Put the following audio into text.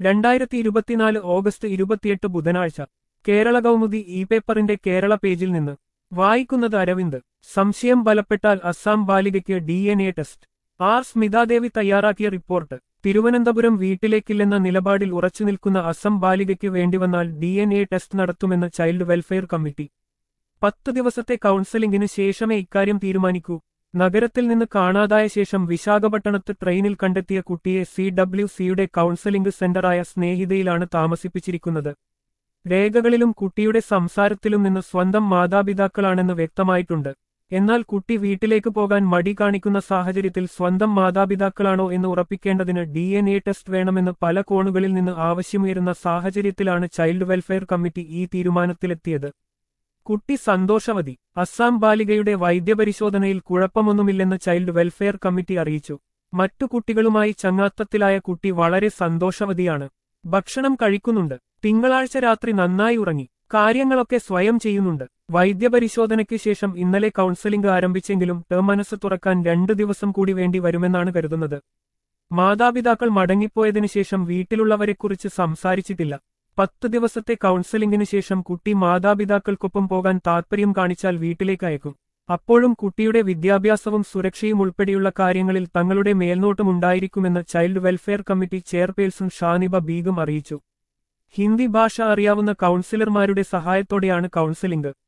രണ്ടായിരത്തി ഇരുപത്തിനാല് ഓഗസ്റ്റ് ഇരുപത്തിയെട്ട് ബുധനാഴ്ച കേരള കൗമുദി ഇ പേപ്പറിന്റെ കേരള പേജിൽ നിന്ന് വായിക്കുന്നത് അരവിന്ദ് സംശയം ബലപ്പെട്ടാൽ അസ്സാം ബാലികയ്ക്ക് D N A test R Smithadevi തയ്യാറാക്കിയ റിപ്പോർട്ട് തിരുവനന്തപുരം വീട്ടിലേക്കില്ലെന്ന നിലപാടിൽ ഉറച്ചുനിൽക്കുന്ന അസം ബാലികയ്ക്ക് വേണ്ടിവന്നാൽ ഡി എൻ എ ടെസ്റ്റ് നടത്തുമെന്ന് ചൈൽഡ് വെൽഫെയർ കമ്മിറ്റി പത്ത് ദിവസത്തെ കൗൺസലിംഗിന് ശേഷമേ ഇക്കാര്യം തീരുമാനിക്കൂ നഗരത്തിൽ നിന്ന് കാണാതായ ശേഷം വിശാഖപട്ടണത്ത് ട്രെയിനിൽ കണ്ടെത്തിയ കുട്ടിയെ സി ഡബ്ല്യു സിയുടെ കൗൺസലിംഗ് സെന്ററായ സ്നേഹിതയിലാണ് താമസിപ്പിച്ചിരിക്കുന്നത് രേഖകളിലും കുട്ടിയുടെ സംസാരത്തിലും നിന്ന് സ്വന്തം മാതാപിതാക്കളാണെന്ന് വ്യക്തമായിട്ടുണ്ട് എന്നാൽ കുട്ടി വീട്ടിലേക്ക് പോകാൻ മടി കാണിക്കുന്ന സാഹചര്യത്തിൽ സ്വന്തം മാതാപിതാക്കളാണോ എന്ന് ഉറപ്പിക്കേണ്ടതിന് ഡി എൻ എ ടെസ്റ്റ് വേണമെന്ന് പല കോണുകളിൽ നിന്ന് ആവശ്യമുയരുന്ന സാഹചര്യത്തിലാണ് ചൈൽഡ് വെൽഫെയർ കമ്മിറ്റി ഈ തീരുമാനത്തിലെത്തിയത് കുട്ടി സന്തോഷവതി അസ്സാം ബാലികയുടെ വൈദ്യപരിശോധനയിൽ കുഴപ്പമൊന്നുമില്ലെന്ന് ചൈൽഡ് വെൽഫെയർ കമ്മിറ്റി അറിയിച്ചു മറ്റു കുട്ടികളുമായി ചങ്ങാത്തത്തിലായ കുട്ടി വളരെ സന്തോഷവതിയാണ് ഭക്ഷണം കഴിക്കുന്നുണ്ട് തിങ്കളാഴ്ച രാത്രി നന്നായി ഉറങ്ങി കാര്യങ്ങളൊക്കെ സ്വയം ചെയ്യുന്നുണ്ട് വൈദ്യപരിശോധനയ്ക്ക് ശേഷം ഇന്നലെ കൗൺസലിംഗ് ആരംഭിച്ചെങ്കിലും ടേം മനസ്സ് തുറക്കാൻ രണ്ടു ദിവസം കൂടി വേണ്ടി വരുമെന്നാണ് കരുതുന്നത് മാതാപിതാക്കൾ മടങ്ങിപ്പോയതിനു ശേഷം വീട്ടിലുള്ളവരെക്കുറിച്ച് സംസാരിച്ചിട്ടില്ല പത്ത് ദിവസത്തെ കൗൺസലിംഗിന് ശേഷം കുട്ടി മാതാപിതാക്കൾക്കൊപ്പം പോകാൻ താൽപ്പര്യം കാണിച്ചാൽ വീട്ടിലേക്ക് അയക്കും അപ്പോഴും കുട്ടിയുടെ വിദ്യാഭ്യാസവും സുരക്ഷയും ഉൾപ്പെടെയുള്ള കാര്യങ്ങളിൽ തങ്ങളുടെ മേൽനോട്ടം ഉണ്ടായിരിക്കുമെന്ന് child welfare committee chairperson Shaniba Beegum അറിയിച്ചു ഹിന്ദി ഭാഷ അറിയാവുന്ന കൗൺസിലർമാരുടെ സഹായത്തോടെയാണ് കൗൺസിലിംഗ്